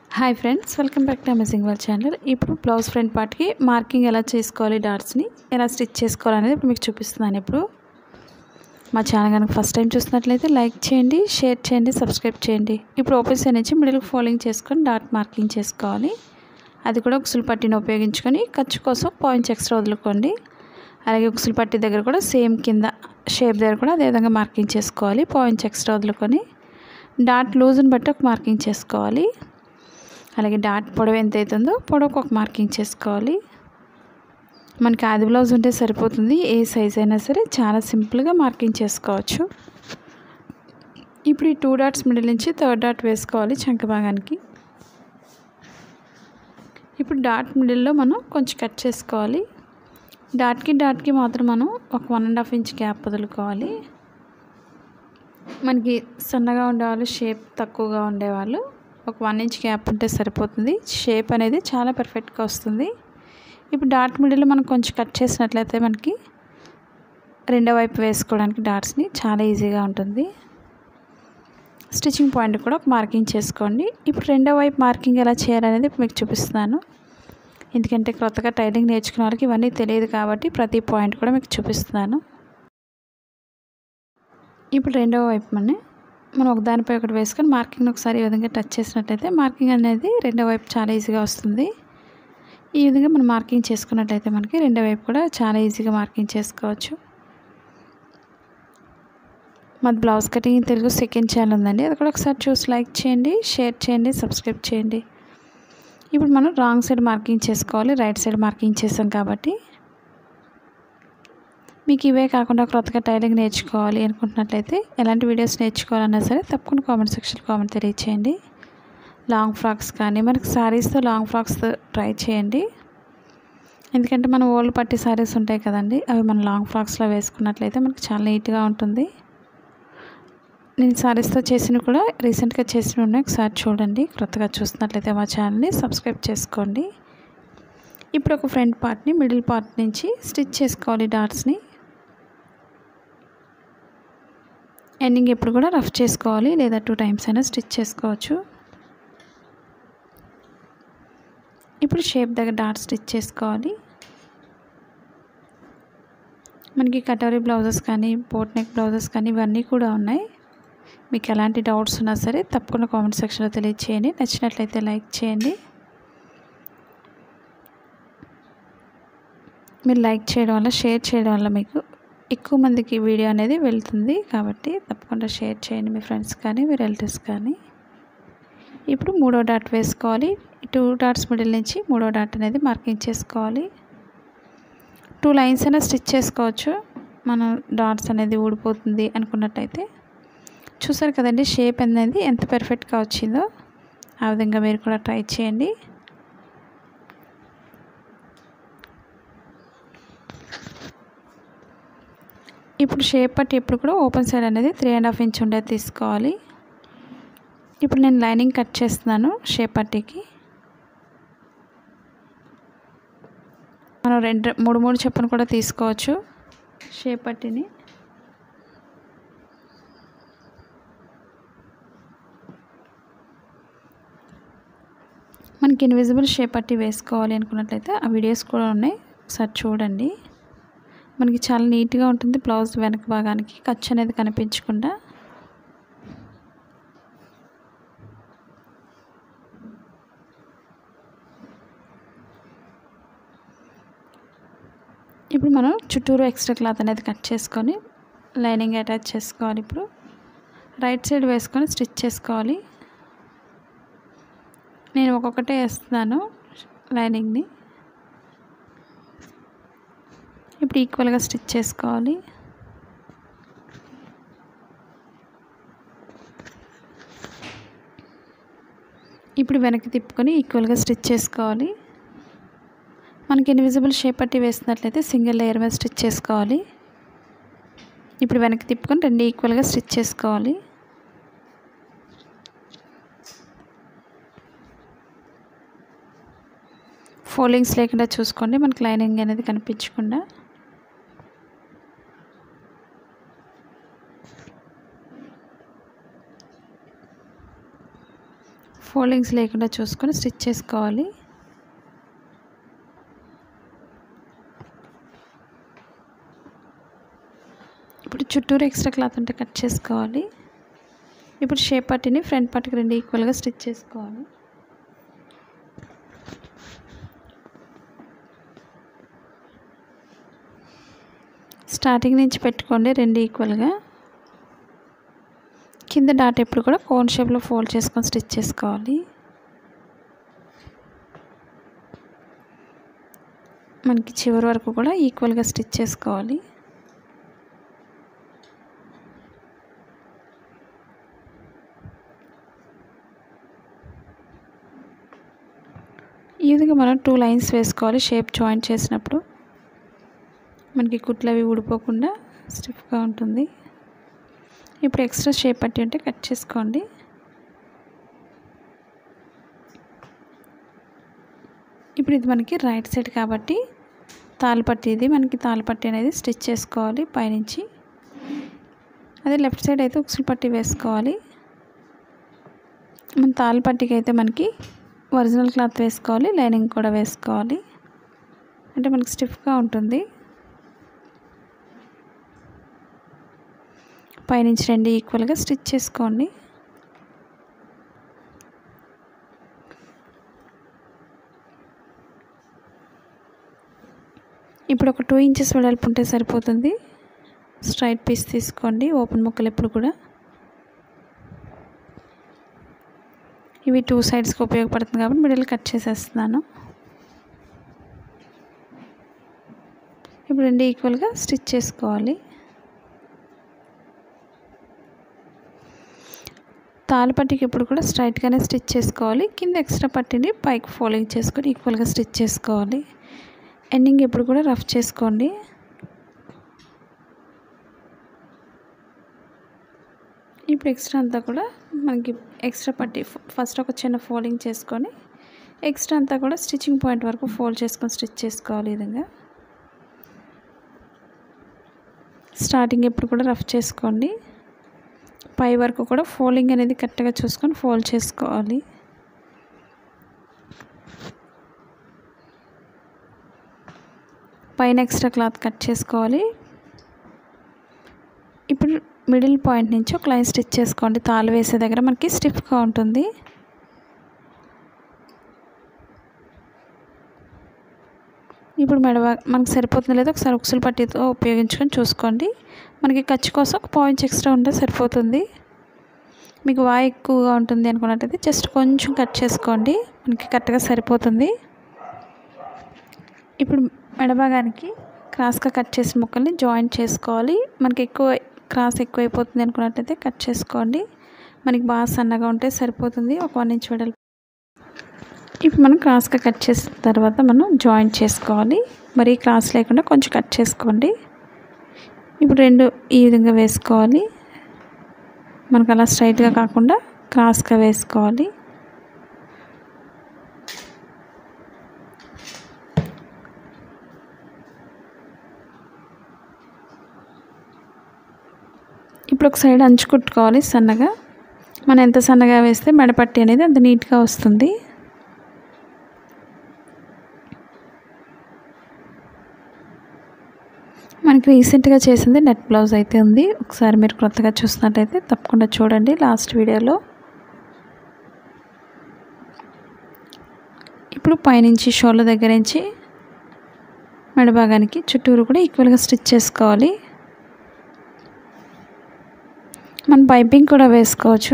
hi friends welcome back to amazing world channel ఇప్పుడు blouse front పార్ట్కి marking ఎలా చేసుకోవాలి డాట్స్ని ఎలా స్టిచ్ చేసుకోవాలి అనేది ఇప్పుడు మీకు చూపిస్తున్నాను ఇప్పుడు మా ఛానల్ కనుక ఫస్ట్ టైం చూసినట్లయితే లైక్ చేయండి షేర్ చేయండి సబ్స్క్రైబ్ చేయండి ఇప్పుడు ఓపెన్ సైడ్ నుంచి మిడిల్ ఫోల్డింగ్ చేసుకొని డాట్ మార్కింగ్ చేసుకోవాలి అది కూడా ఉక్సులు పట్టిని ఉపయోగించుకొని ఖర్చు కోసం పాయింట్స్ ఎక్స్ట్రా వదులుకోండి అలాగే ఉక్సులు పట్టి దగ్గర కూడా సేమ్ కింద షేప్ దగ్గర కూడా అదేవిధంగా మార్కింగ్ చేసుకోవాలి పాయింట్స్ ఎక్స్ట్రా వదులుకొని డాట్ లూజ్ని బట్టి ఒక మార్కింగ్ చేసుకోవాలి అలాగే డాట్ పొడవు ఎంత అవుతుందో పొడవుకు ఒక మార్కింగ్ చేసుకోవాలి మనకి ఆది బ్లౌజ్ ఉంటే సరిపోతుంది ఏ సైజ్ అయినా సరే చాలా సింపుల్గా మార్కింగ్ చేసుకోవచ్చు ఇప్పుడు ఈ టూ డాట్స్ మిడిల్ నుంచి థర్డ్ డాట్ వేసుకోవాలి చంక భాగానికి ఇప్పుడు డాట్ మిడిల్లో మనం కొంచెం కట్ చేసుకోవాలి డాట్కి డాట్కి మాత్రం మనం ఒక one and half inch gap వదులుకోవాలి మనకి సన్నగా ఉండేవాళ్ళు షేప్ తక్కువగా ఉండేవాళ్ళు ఒక వన్ ఇంచ్ గ్యాప్ ఉంటే సరిపోతుంది షేప్ అనేది చాలా పర్ఫెక్ట్గా వస్తుంది ఇప్పుడు డాట్ మిడిల్ మనం కొంచెం కట్ చేసినట్లయితే మనకి రెండో వైపు వేసుకోవడానికి డాట్స్ని చాలా ఈజీగా ఉంటుంది స్టిచ్చింగ్ పాయింట్ కూడా ఒక మార్కింగ్ చేసుకోండి ఇప్పుడు రెండో వైపు మార్కింగ్ ఎలా చేయాలనేది ఇప్పుడు మీకు చూపిస్తున్నాను ఎందుకంటే కొత్తగా టైలింగ్ నేర్చుకున్న వాళ్ళకి ఇవన్నీ తెలియదు కాబట్టి ప్రతి పాయింట్ కూడా మీకు చూపిస్తున్నాను ఇప్పుడు రెండవ వైపు మన మనం ఒకదానిపై ఒకటి వేసుకొని మార్కింగ్ ఒకసారి ఈ విధంగా టచ్ చేసినట్లయితే మార్కింగ్ అనేది రెండో వైపు చాలా ఈజీగా వస్తుంది ఈ విధంగా మనం మార్కింగ్ చేసుకున్నట్లయితే మనకి రెండో వైపు కూడా చాలా ఈజీగా మార్కింగ్ చేసుకోవచ్చు మాది blouse cutting Telugu second channel ఉందండి అది కూడా ఒకసారి చూసి లైక్ చేయండి షేర్ చేయండి సబ్స్క్రైబ్ చేయండి ఇప్పుడు మనం రాంగ్ సైడ్ మార్కింగ్ చేసుకోవాలి రైట్ సైడ్ మార్కింగ్ చేసాం కాబట్టి మీకు ఇవే కాకుండా క్రొత్తగా టైలింగ్ నేర్చుకోవాలి అనుకుంటున్నట్లయితే ఎలాంటి వీడియోస్ నేర్చుకోవాలన్నా సరే తప్పకుండా కామెంట్ సెక్షన్ కామెంట్ తెలియచేయండి లాంగ్ ఫ్రాక్స్ కానీ మనకి శారీస్తో లాంగ్ ఫ్రాక్స్ ట్రై చేయండి ఎందుకంటే మన ఓల్డ్ పట్టి శారీస్ ఉంటాయి కదండి అవి మన లాంగ్ ఫ్రాక్స్లో వేసుకున్నట్లయితే మనకి చాలా నీట్గా ఉంటుంది నేను శారీస్తో చేసినవి కూడా రీసెంట్గా చేసినవి ఉన్నాయి ఒకసారి చూడండి క్రొత్తగా చూస్తున్నట్లయితే మా ఛానల్ని సబ్స్క్రైబ్ చేసుకోండి ఇప్పుడు ఒక ఫ్రంట్ పార్ట్ని మిడిల్ పార్ట్ నుంచి స్టిచ్ చేసుకోవాలి డాట్స్ని ఎండింగ్ ఎప్పుడు కూడా రఫ్ చేసుకోవాలి లేదా టూ టైమ్స్ అయినా స్టిచ్ చేసుకోవచ్చు ఇప్పుడు షేప్ దగ్గర డాట్ స్టిచ్ చేసుకోవాలి మనకి కటోరీ బ్లౌజెస్ కానీ బోట్ నెక్ బ్లౌజెస్ కానీ ఇవన్నీ కూడా ఉన్నాయి మీకు ఎలాంటి డౌట్స్ ఉన్నా సరే తప్పకుండా కామెంట్ సెక్షన్లో తెలియచేయండి నచ్చినట్లయితే లైక్ చేయండి మీరు లైక్ చేయడం వల్ల షేర్ చేయడం వల్ల మీకు ఎక్కువ మందికి వీడియో అనేది వెళ్తుంది కాబట్టి తప్పకుండా షేర్ చేయండి మీ ఫ్రెండ్స్ కానీ మీ రిలేటివ్స్ కానీ ఇప్పుడు మూడో డాట్ వేసుకోవాలి టూ డాట్స్ మిడిల్ నుంచి మూడో డాట్ అనేది మార్కింగ్ చేసుకోవాలి టూ లైన్స్ అయినా స్టిచ్ చేసుకోవచ్చు మనం డాట్స్ అనేది ఊడిపోతుంది అనుకున్నట్టయితే చూసారు కదండి షేప్ అనేది ఎంత పర్ఫెక్ట్గా వచ్చిందో ఆ విధంగా మీరు కూడా ట్రై చేయండి ఇప్పుడు షేప్ పట్టి ఎప్పుడు కూడా ఓపెన్ సైడ్ అనేది త్రీ అండ్ హాఫ్ ఇంచ్ ఉండేది తీసుకోవాలి ఇప్పుడు నేను లైనింగ్ కట్ చేస్తున్నాను షేప్ పట్టికి మనం రెండు మూడు మూడు చెప్పును కూడా తీసుకోవచ్చు షేప్ పట్టిని మనకి ఇన్విజిబుల్ షేప్ పట్టి వేసుకోవాలి అనుకున్నట్లయితే ఆ వీడియోస్ కూడా ఉన్నాయి ఒకసారి చూడండి మనకి చాలా నీట్గా ఉంటుంది బ్లౌజ్ వెనక భాగానికి ఖర్చు అనేది కనిపించకుండా ఇప్పుడు మనం చుట్టూరు ఎక్స్ట్రా క్లాత్ అనేది కట్ చేసుకొని లైనింగ్ అటాచ్ చేసుకోవాలి ఇప్పుడు రైట్ సైడ్ వేసుకొని స్టిచ్ చేసుకోవాలి నేను ఒక్కొక్కటే వేస్తున్నాను లైనింగ్ని ఇప్పుడు ఈక్వల్గా స్టిచ్ చేసుకోవాలి ఇప్పుడు వెనక్కి తిప్పుకొని ఈక్వల్గా స్టిచ్ చేసుకోవాలి మనకి ఇన్విజిబుల్ షేప్ పట్టి వేసినట్లయితే సింగిల్ లేయర్ మీద స్టిచ్ చేసుకోవాలి ఇప్పుడు వెనక్కి తిప్పుకొని రెండు ఈక్వల్గా స్టిచ్ చేసుకోవాలి ఫోల్డింగ్స్ లేకుండా చూసుకోండి మనకి లైనింగ్ అనేది కనిపించకుండా ఫోల్డింగ్స్ లేకుండా చూసుకొని స్టిచ్ చేసుకోవాలి ఇప్పుడు చుట్టూరు ఎక్స్ట్రా క్లాత్ ఉంటే కట్ చేసుకోవాలి ఇప్పుడు షేప్ పట్టిని ఫ్రంట్ పట్టికి రెండు ఈక్వల్గా స్టిచ్ చేసుకోవాలి స్టార్టింగ్ నుంచి పెట్టుకోండి రెండు ఈక్వల్గా కింద డాట్ ఎప్పుడు కూడా కోన్ షేప్లో ఫోల్డ్ చేసుకొని స్టిచ్ చేసుకోవాలి మనకి చివరి వరకు కూడా ఈక్వల్గా స్టిచ్ చేసుకోవాలి ఈ విధంగా మనం టూ లైన్స్ వేసుకోవాలి షేప్ జాయింట్ చేసినప్పుడు మనకి కుట్లు అవి ఊడిపోకుండా స్టిఫ్గా ఉంటుంది ఇప్పుడు ఎక్స్ట్రా షేప్ పట్టి ఉంటే కట్ చేసుకోండి ఇప్పుడు ఇది మనకి రైట్ సైడ్ కాబట్టి తాళ్ళపట్టి ఇది మనకి తాళ్ళపట్టి అనేది స్టిచ్ చేసుకోవాలి పైనుంచి అదే లెఫ్ట్ సైడ్ అయితే ఉక్సులు పట్టి వేసుకోవాలి మన తాళ్ళపట్టికి అయితే మనకి ఒరిజినల్ క్లాత్ వేసుకోవాలి లైనింగ్ కూడా వేసుకోవాలి అంటే మనకి స్టిఫ్గా ఉంటుంది పైనుంచి రెండు ఈక్వల్గా స్టిచ్ చేసుకోండి ఇప్పుడు ఒక టూ ఇంచెస్ వెడల్పు ఉంటే సరిపోతుంది స్ట్రైట్ పీస్ తీసుకోండి ఓపెన్ ముక్కలు ఎప్పుడు కూడా ఇవి టూ సైడ్స్కి ఉపయోగపడుతుంది కాబట్టి మిడిల్ కట్ చేసేస్తున్నాను ఇప్పుడు రెండు ఈక్వల్గా స్టిచ్ చేసుకోవాలి తాళి పట్టికి ఎప్పుడు కూడా స్ట్రైట్గానే స్టిచ్ చేసుకోవాలి కింద ఎక్స్ట్రా పట్టిని పైకి ఫోల్డింగ్ చేసుకొని ఈక్వల్గా స్టిచ్ చేసుకోవాలి ఎండింగ్ ఎప్పుడు కూడా రఫ్ చేసుకోండి ఇప్పుడు ఎక్స్ట్రా అంతా కూడా మనకి ఎక్స్ట్రా పట్టి ఫస్ట్ ఒక చిన్న ఫోల్డింగ్ చేసుకొని ఎక్స్ట్రా అంతా కూడా స్టిచ్చింగ్ పాయింట్ వరకు ఫోల్డ్ చేసుకొని స్టిచ్ చేసుకోవాలి ఈ విధంగా స్టార్టింగ్ ఎప్పుడు కూడా రఫ్ చేసుకోండి పై వరకు కూడా ఫోల్డింగ్ అనేది కరెక్ట్గా చూసుకొని ఫోల్డ్ చేసుకోవాలి పైన ఎక్స్ట్రా క్లాత్ కట్ చేసుకోవాలి ఇప్పుడు మిడిల్ పాయింట్ నుంచి ఒక లైన్ స్టిచ్ చేసుకోండి తాళ్ళు వేసే దగ్గర మనకి స్టిఫ్గా ఉంటుంది ఇప్పుడు మెడ మనకు సరిపోతుంది లేదా ఒకసారి ఉక్సులు పట్టితో ఉపయోగించుకొని చూసుకోండి మనకి ఖర్చు కోసం ఒక పాయింట్స్ ఎక్స్ట్రా ఉంటే సరిపోతుంది మీకు వాయి ఎక్కువగా ఉంటుంది అనుకున్నట్టయితే జస్ట్ కొంచెం కట్ చేసుకోండి మనకి కరెక్ట్గా సరిపోతుంది ఇప్పుడు మెడభాగానికి క్రాస్గా కట్ చేసిన ముక్కల్ని జాయింట్ చేసుకోవాలి మనకి ఎక్కువ క్రాస్ ఎక్కువ అయిపోతుంది అనుకున్నట్టయితే కట్ చేసుకోండి మనకి బాగా సన్నగా ఉంటే సరిపోతుంది ఒక వన్ ఇంచ్ వెడల్పు ఇప్పుడు మనం క్రాస్గా కట్ చేసిన తర్వాత మనం జాయింట్ చేసుకోవాలి మరి క్రాస్ లేకుండా కొంచెం కట్ చేసుకోండి ఇప్పుడు రెండు ఈ విధంగా వేసుకోవాలి మనకు అలా స్ట్రైట్గా కాకుండా క్రాస్గా వేసుకోవాలి ఇప్పుడు ఒక సైడ్ అంచు కుట్టుకోవాలి సన్నగా మనం ఎంత సన్నగా వేస్తే మెడపట్టి అనేది అంత నీట్గా వస్తుంది మనకి రీసెంట్గా చేసింది నెట్ బ్లౌజ్ అయితే ఉంది ఒకసారి మీరు కొత్తగా చూసినట్టయితే తప్పకుండా చూడండి లాస్ట్ వీడియోలో ఇప్పుడు పైనుంచి షోల్డర్ దగ్గర నుంచి మెడభాగానికి చుట్టూరు కూడా ఈక్వల్గా స్టిచ్ చేసుకోవాలి మనం పైపింగ్ కూడా వేసుకోవచ్చు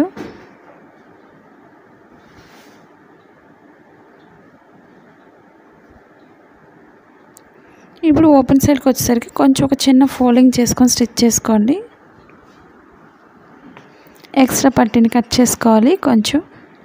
ఇప్పుడు ఓపెన్ సైడ్కి వచ్చేసరికి కొంచెం ఒక చిన్న ఫోల్డింగ్ చేసుకొని స్టిచ్ చేసుకోండి ఎక్స్ట్రా పట్టిని కట్ చేసుకోవాలి కొంచెం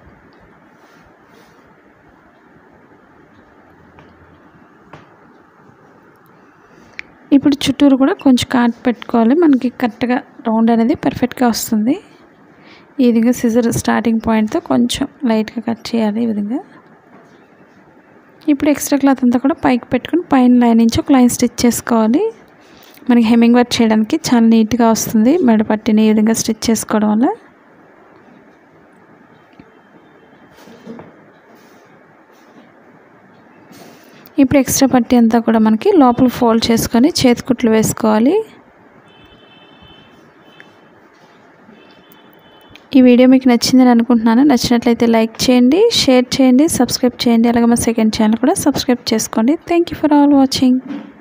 ఇప్పుడు చుట్టూరు కూడా కొంచెం కాట్ పెట్టుకోవాలి మనకి కరెక్ట్గా రౌండ్ అనేది పర్ఫెక్ట్గా వస్తుంది ఈ విధంగా సిజర్ స్టార్టింగ్ పాయింట్తో కొంచెం లైట్గా కట్ చేయాలి ఈ విధంగా ఇప్పుడు ఎక్స్ట్రా క్లాత్ అంతా కూడా పైకి పెట్టుకుని పైన లైన్ నుంచి ఒక లైన్ స్టిచ్ చేసుకోవాలి మనకి హెమ్మింగ్ వర్క్ చేయడానికి చాలా నీట్గా వస్తుంది మెడపట్టిని ఈ విధంగా స్టిచ్ చేసుకోవడం వల్ల ఇప్పుడు ఎక్స్ట్రా పట్టి అంతా కూడా మనకి లోపల ఫోల్డ్ చేసుకొని చేతి కుట్లు వేసుకోవాలి ఈ వీడియో మీకు నచ్చిందని అనుకుంటున్నాను నచ్చినట్లయితే లైక్ చేయండి షేర్ చేయండి సబ్స్క్రైబ్ చేయండి అలాగే మా సెకండ్ ఛానల్ కూడా సబ్స్క్రైబ్ చేసుకోండి thank you for all watching